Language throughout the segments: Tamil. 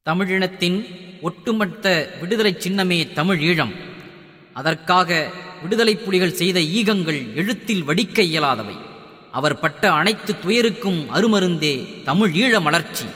தமிழினத்தின் ஒட்டுமொத்த விடுதலை சின்னமே தமிழ் ஈழம் அதற்காக விடுதலைப் புலிகள் செய்த ஈகங்கள் எழுத்தில் வடிக்க இயலாதவை அவர் பட்ட அனைத்து துயருக்கும் அருமருந்தே தமிழ் ஈழ மலர்ச்சி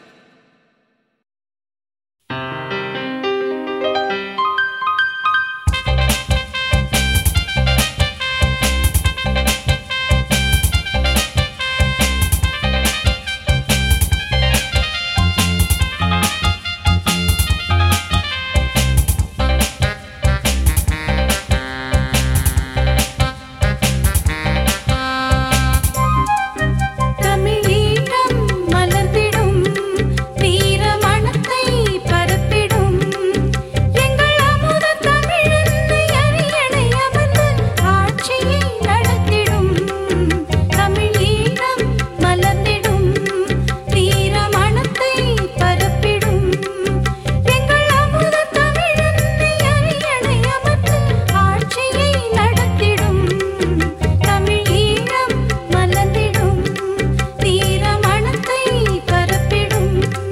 தமிழீழம் மலர்ந்திடும் வீர மணத்தை பரப்பிடும் எங்கள் அமுத தமிழன்னை அரியணை அமர்ந்து ஆட்சியை நடத்திடும் தமிழீழம் மலர்ந்திடும் வீர மணத்தை பரப்பிடும் எங்கள் அமுத தமிழன்னை அரியணை அமர்ந்து ஆட்சியை நடத்திடும் தமிழீழம் மலர்ந்திடும் வீர மணத்தை பரப்பிடும்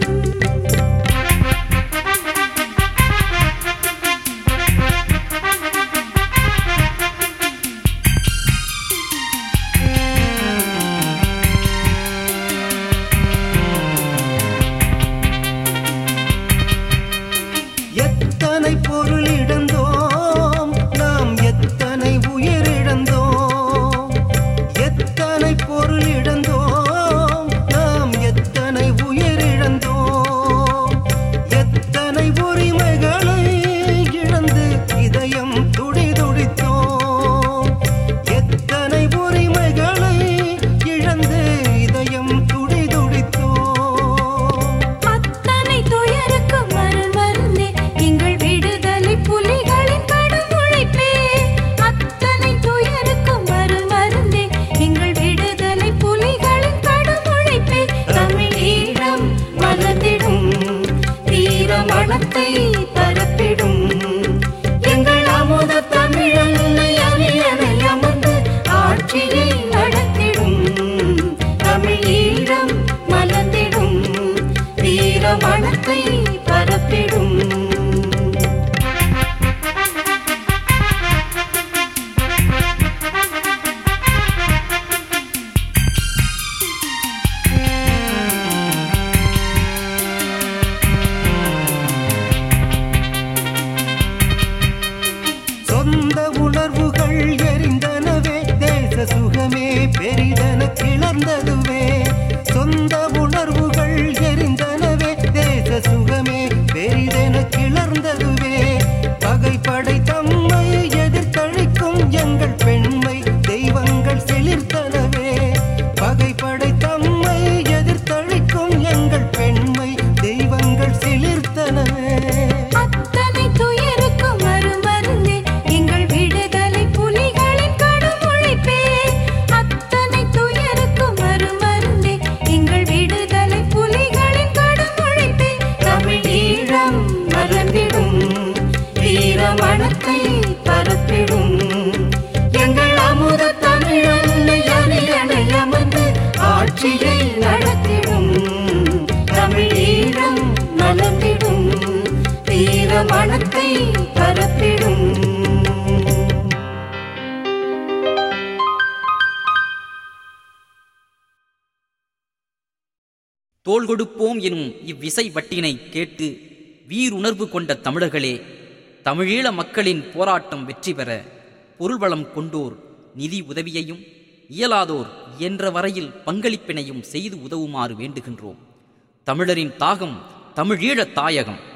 எத்தனை பொருள் இழந்தோம் நாம் எத்தனை உயிர் இழந்தோம் எத்தனை பொருள் இழந்தோம் நாம் எத்தனை உயிர் இழந்தோம் எத்தனை உரிமைகளை இழந்து இதயம் துடி துடித்தோம் எத்தனை உரிமைகளை இழந்து இதயம் துடி துடித்தோம் அத்தனை துயருக்கு மருள் மருந்தே எங்கள் விடுதலை புலிகளின் கடும் உழைப்பே அத்தனை துயருக்கு மருள் மருந்தே எங்கள் விடுதலை புலிகளின் கடும் உழைப்பே தமிழீழம் மலர்ந்திடும் வீர மணத்தை பரப்பிடும் எங்கள் அமுத தமிழன்னை அரியணை அமர்ந்து ஆட்சியை நடத்திடும் தமிழீழம் மலர்ந்திடும் வீர மணத்தை பரப்பிடும் சொந்த உணர்வுகள் எரிந்தனவே தேச சுகமே பெரிதன கிளர்ந்ததுவே சொந்த உணர்வுகள் எரிந்தனவே தேச சுகமே பெரிதென கிளர்ந்ததுவே பகைப்படை தம்மை எதிர்த்தழிக்கும் எங்கள் பெண்மை தெய்வங்கள் செழித்தனவே பகைப்படை தம்மை எதிர்த்தழிக்கும் எங்கள் பெண்மை தெய்வங்கள் சிலிர்த்தனவே அத்தனை துயருக்கு மறுமருந்தே எங்கள் விடுதலை புலிகளின் கடும் உழைப்பே அத்தனை துயருக்கு மறுமருந்தே எங்கள் விடுதலை புலிகளின் கடும் உழைப்பே தமிழீழம் மலர்ந்திடும் வீர மணத்தை பரப்பிடும் எங்கள் அமுத தமிழன்னை அரியணை அமர்ந்து ஆட்சியை நடத்திடும் தமிழீழம் மலர்ந்திடும் வீர மணத்தை பரப்பிடும் தோள் கொடுப்போம் எனும் இவ்விசை வட்டினை கேட்டு வீருணர்வு கொண்ட தமிழர்களே தமிழீழ மக்களின் போராட்டம் வெற்றி பெற பொருள்வளம் கொண்டோர் நிதி உதவியையும் இயலாதோர் இயன்ற வரையில் பங்களிப்பினையும் செய்து உதவுமாறு வேண்டுகின்றோம் தமிழரின் தாகம் தமிழீழத் தாயகம்